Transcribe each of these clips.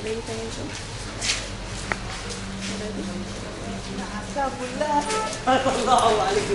ايه تاني شوف الله عليك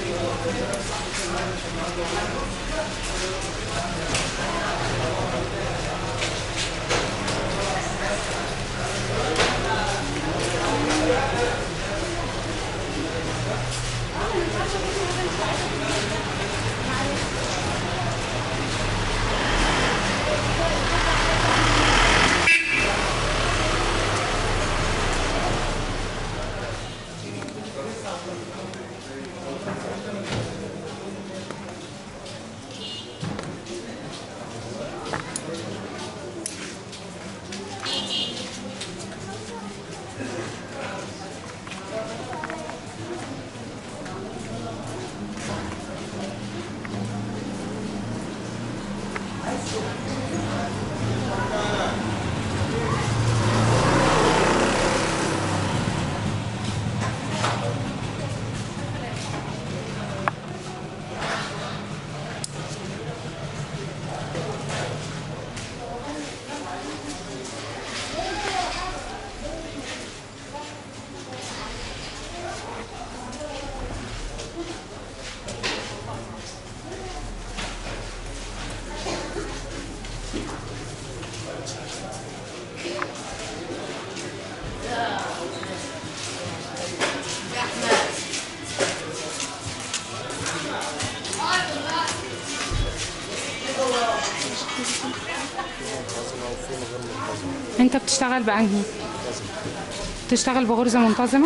منتظمة وفي غير منتظمة انت بتشتغل بانهي منتظمة بتشتغل بغرزه منتظمه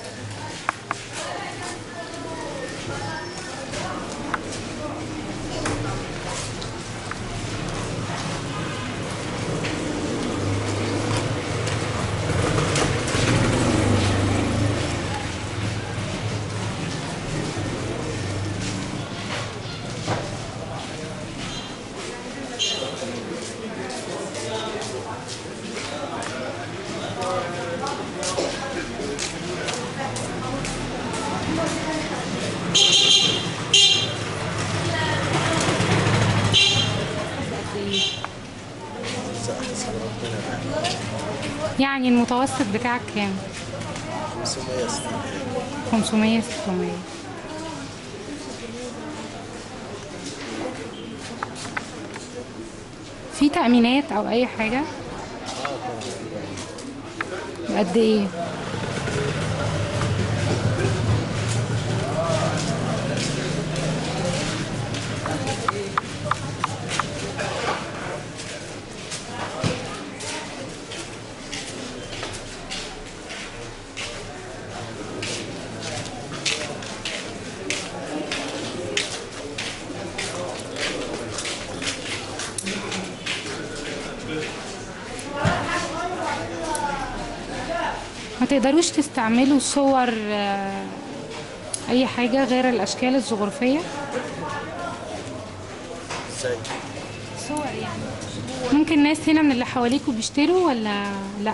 إذا أحسن ربنا بقى يعني المتوسط بتاعك كام 500 سنة 500 600 في تأمينات أو أي حاجة قد إيه ما تقدروش تستعملوا صور آه، أي حاجة غير الأشكال الزخرفية ازاي؟ صور يعني ممكن ناس هنا من اللي حواليكوا بيشتروا ولا لا